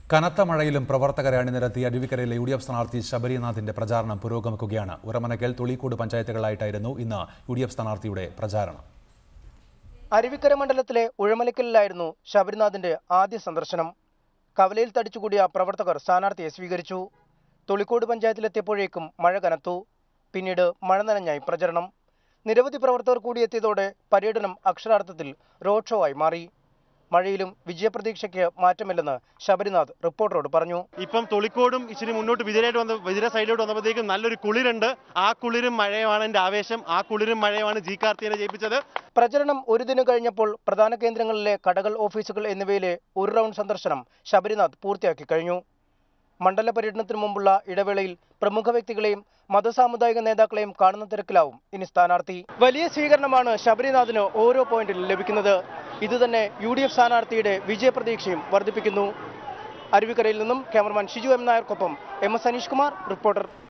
കനത്ത മഴയിലും പ്രവർത്തകരെ അണിനിരത്തി അരുവിക്കരയിലെ യു ഡി എഫ് സ്ഥാനാർത്ഥി ശബരിനാഥിന്റെ പ്രചാരണം പുരോഗമിക്കുകയാണ് ഉറമനക്കൽ തുളിക്കൂട് പഞ്ചായത്തുകളായിട്ടായിരുന്നു ഇന്ന് യു ഡി എഫ് സ്ഥാനാർത്ഥിയുടെ പ്രചാരണം അരുവിക്കര മണ്ഡലത്തിലെ ഉഴമലക്കലിലായിരുന്നു ശബരിനാഥിന്റെ ആദ്യ സന്ദർശനം കവലയിൽ തടിച്ചുകൂടിയ പ്രവർത്തകർ സ്ഥാനാർത്ഥിയെ സ്വീകരിച്ചു തൊളിക്കോട് പഞ്ചായത്തിലെത്തിയപ്പോഴേക്കും മഴ കനത്തു പിന്നീട് മഴ നനഞ്ഞായി പ്രചരണം നിരവധി പ്രവർത്തകർ കൂടിയെത്തിയതോടെ പര്യടനം അക്ഷരാർത്ഥത്തിൽ റോഡ് ഷോ ആയി മാറി മഴയിലും വിജയപ്രതീക്ഷയ്ക്ക് മാറ്റമില്ലെന്ന് ശബരിനാഥ് റിപ്പോർട്ടറോട് പറഞ്ഞു ഇപ്പം തൊളിക്കോടും ഇച്ചിരി മുന്നോട്ട് വിതിരായിട്ട് വന്ന വിതിര സൈഡിലോട്ട് വന്നപ്പോഴത്തേക്കും നല്ലൊരു കുളിരുണ്ട് ആ കുളിരും മഴയുമാണ് എൻ്റെ ആവേശം ആ കുളിരും മഴയുമാണ് ജി കാർത്തിയെ ജയിപ്പിച്ചത് പ്രചരണം ഒരു ദിനം കഴിഞ്ഞപ്പോൾ പ്രധാന കേന്ദ്രങ്ങളിലെ കടകൾ ഓഫീസുകൾ എന്നിവയിലെ ഒരു റൗണ്ട് സന്ദർശനം ശബരിനാഥ് പൂർത്തിയാക്കി കഴിഞ്ഞു മണ്ഡല പര്യടനത്തിന് മുമ്പുള്ള ഇടവേളയിൽ പ്രമുഖ വ്യക്തികളെയും മതസാമുദായിക നേതാക്കളെയും കാണുന്ന തിരക്കിലാവും ഇനി സ്ഥാനാർത്ഥി വലിയ സ്വീകരണമാണ് ശബരിനാഥിന് ഓരോ പോയിന്റിലും ലഭിക്കുന്നത് ഇതുതന്നെ യു ഡി എഫ് സ്ഥാനാർത്ഥിയുടെ വിജയപ്രതീക്ഷയും വർദ്ധിപ്പിക്കുന്നു അരുവിക്കരയിൽ നിന്നും ക്യാമറമാൻ ഷിജു എം നായർക്കൊപ്പം M S Aneesh Kumar reporter